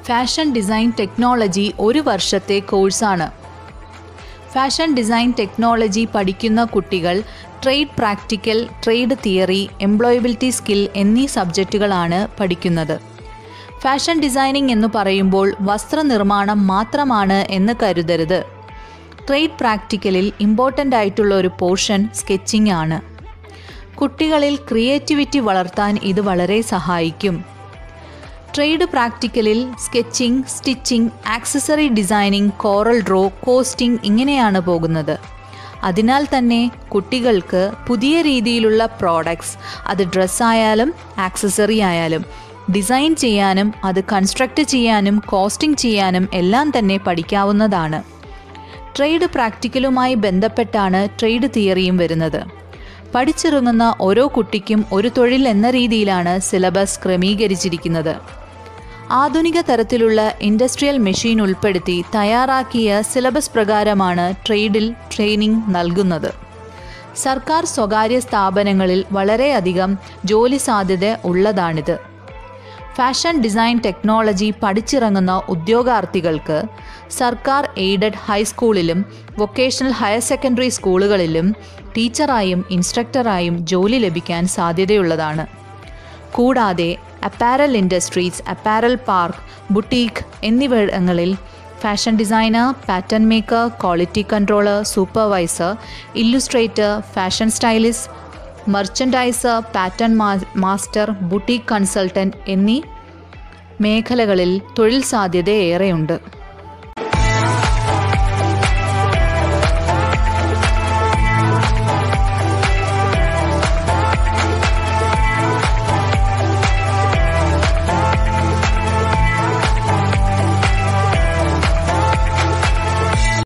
fashion design technology ഒരു വർഷത്തെ കോഴ്സാണ് ഫാഷൻ ഡിസൈൻ ടെക്നോളജി പഠിക്കുന്ന കുട്ടികൾ trade practical trade theory employability skill എന്നീ സബ്ജക്റ്റുകളാണ് പഠിക്കുന്നത് ഫാഷൻ ഡിസൈനിങ് എന്ന് പറയുമ്പോൾ വസ്ത്രനിർമ്മാണം മാത്രമാണ് എന്ന് കരുതരുത് ട്രേഡ് പ്രാക്ടിക്കലിൽ ഇമ്പോർട്ടൻ്റ് ആയിട്ടുള്ള ഒരു പോർഷൻ സ്കെച്ചിങ് ആണ് കുട്ടികളിൽ ക്രിയേറ്റിവിറ്റി വളർത്താൻ ഇത് വളരെ സഹായിക്കും ട്രേഡ് പ്രാക്ടിക്കലിൽ sketching stitching accessory designing Corel draw costing ഇങ്ങനെയാണ് പോകുന്നത് അതിനാൽ തന്നെ കുട്ടികൾക്ക് പുതിയ രീതിയിലുള്ള പ്രോഡക്ട്സ് അത് ഡ്രസ്സായാലും ആക്സസറി ആയാലും ഡിസൈൻ ചെയ്യാനും അത് കൺസ്ട്രക്റ്റ് ചെയ്യാനും കോസ്റ്റിംഗ് ചെയ്യാനും എല്ലാം തന്നെ പഠിക്കാവുന്നതാണ് ട്രേഡ് പ്രാക്ടിക്കലുമായി ബന്ധപ്പെട്ടാണ് ട്രേഡ് തിയറിയും വരുന്നത് പഠിച്ചിറങ്ങുന്ന ഓരോ കുട്ടിക്കും ഒരു തൊഴിൽ എന്ന രീതിയിലാണ് സിലബസ് ക്രമീകരിച്ചിരിക്കുന്നത് ആധുനിക തരത്തിലുള്ള ഇൻഡസ്ട്രിയൽ മെഷീൻ ഉൾപ്പെടുത്തി തയ്യാറാക്കിയ സിലബസ് പ്രകാരമാണ് ട്രേഡിൽ ട്രെയിനിങ് നൽകുന്നത് സർക്കാർ സ്വകാര്യ സ്ഥാപനങ്ങളിൽ വളരെയധികം ജോലി സാധ്യത ഉള്ളതാണിത് ഫാഷൻ ഡിസൈൻ ടെക്നോളജി പഠിച്ചിറങ്ങുന്ന ഉദ്യോഗാർത്ഥികൾക്ക് സർക്കാർ എയ്ഡഡ് ഹൈസ്കൂളിലും വൊക്കേഷണൽ ഹയർ സെക്കൻഡറി സ്കൂളുകളിലും ടീച്ചറായും ഇൻസ്ട്രക്ടറായും ജോലി ലഭിക്കാൻ സാധ്യതയുള്ളതാണ് കൂടാതെ apparel industries apparel park boutique എന്നിവിടങ്ങളിൽ fashion designer pattern maker quality controller supervisor illustrator fashion stylist merchandiser pattern master boutique consultant എന്നീ മേഖലകളിൽ തൊഴിൽ സാധ്യത ഏറെയുണ്ട്